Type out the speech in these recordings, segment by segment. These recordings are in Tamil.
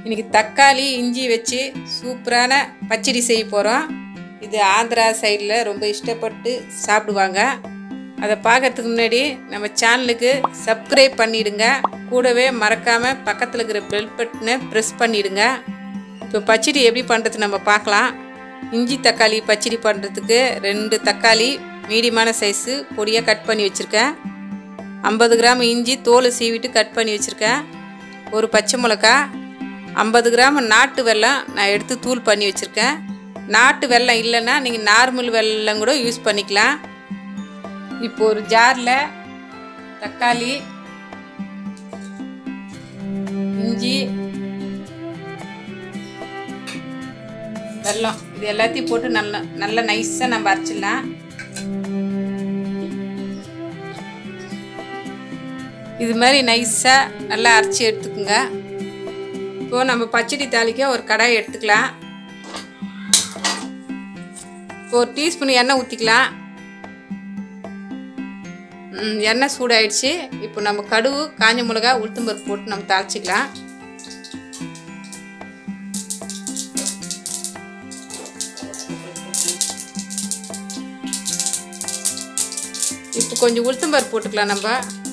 இன்றைக்கி தக்காளி இஞ்சி வச்சு சூப்பரான பச்சடி செய்ய போகிறோம் இது ஆந்திரா சைடில் ரொம்ப இஷ்டப்பட்டு சாப்பிடுவாங்க அதை பார்க்கறதுக்கு முன்னாடி நம்ம சேனலுக்கு சப்ஸ்கிரைப் பண்ணிடுங்க கூடவே மறக்காமல் பக்கத்தில் இருக்கிற பெல் பட்டனை ப்ரெஸ் பண்ணிடுங்க இப்போ பச்சடி எப்படி பண்ணுறது நம்ம பார்க்கலாம் இஞ்சி தக்காளி பச்சடி பண்ணுறதுக்கு ரெண்டு தக்காளி மீடியமான சைஸு பொடியாக கட் பண்ணி வச்சுருக்கேன் ஐம்பது கிராம் இஞ்சி தோல் சீவிட்டு கட் பண்ணி வச்சுருக்கேன் ஒரு பச்சை மிளகா ஐம்பது கிராம் நாட்டு வெல்லம் நான் எடுத்து தூள் பண்ணி வச்சுருக்கேன் நாட்டு வெல்லம் இல்லைன்னா நீங்கள் நார்மல் வெல்லம் கூட யூஸ் பண்ணிக்கலாம் இப்போ ஒரு ஜாரில் தக்காளி இஞ்சி வெல்லம் இது எல்லாத்தையும் போட்டு நல்லா நல்லா நைஸாக நம்ம அரைச்சிடலாம் இது மாதிரி நைஸாக நல்லா அரைச்சி எடுத்துக்குங்க இப்போது நம்ம பச்சடி தாளிக்க ஒரு கடாய் எடுத்துக்கலாம் இப்போ ஒரு டீஸ்பூன் எண்ணெய் ஊற்றிக்கலாம் ம், எண்ணெய் சூடாயிடுச்சு இப்போ நம்ம கடுகு காஞ்ச மிளகா உளுத்தம்பருப்பு போட்டு நம்ம தாளிச்சிக்கலாம் இப்போ கொஞ்சம் உளுத்தம்பருப்பு போட்டுக்கலாம் நம்ம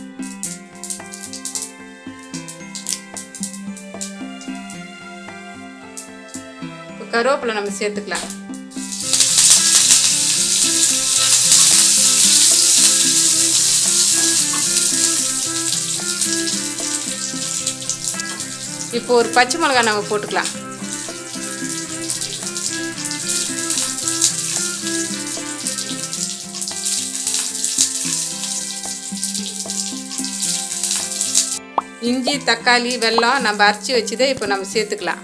இப்போ கருவேப்பிலை நம்ம சேர்த்துக்கலாம் இப்போ ஒரு பச்சை மிளகாய் நம்ம போட்டுக்கலாம் இஞ்சி தக்காளி வெல்லம் நம்ம அரைச்சி வச்சதை இப்போ நம்ம சேர்த்துக்கலாம்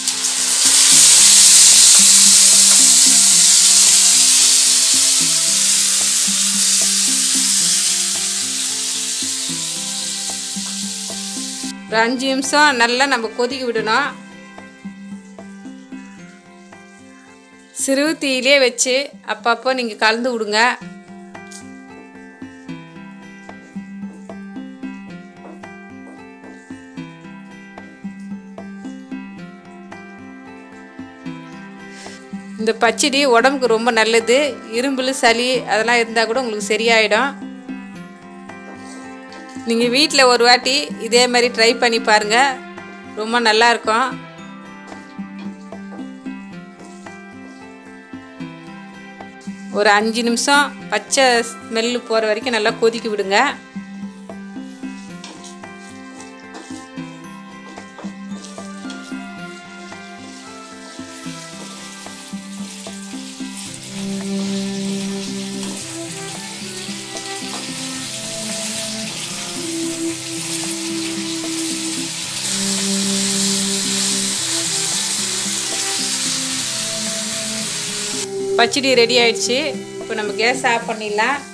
ஒரு அஞ்சு நிமிஷம் நல்லா நம்ம கொதிக்க விடணும் சிறு தீயிலே வச்சு அப்பப்போ நீங்கள் கலந்து விடுங்க இந்த பச்சடி உடம்புக்கு ரொம்ப நல்லது இரும்புல சளி அதெல்லாம் இருந்தால் கூட உங்களுக்கு சரியாயிடும் நீங்கள் வீட்டில் ஒரு வாட்டி இதே மாதிரி ட்ரை பண்ணி பாருங்கள் ரொம்ப நல்லா இருக்கும் ஒரு அஞ்சு நிமிஷம் பச்சை ஸ்மெல்லு போகிற வரைக்கும் நல்லா கொதிக்க விடுங்க பச்சடி ரெடி ஆயிடுச்சு இப்போ நம்ம கேஸ் ஆஃப் பண்ணிடலாம்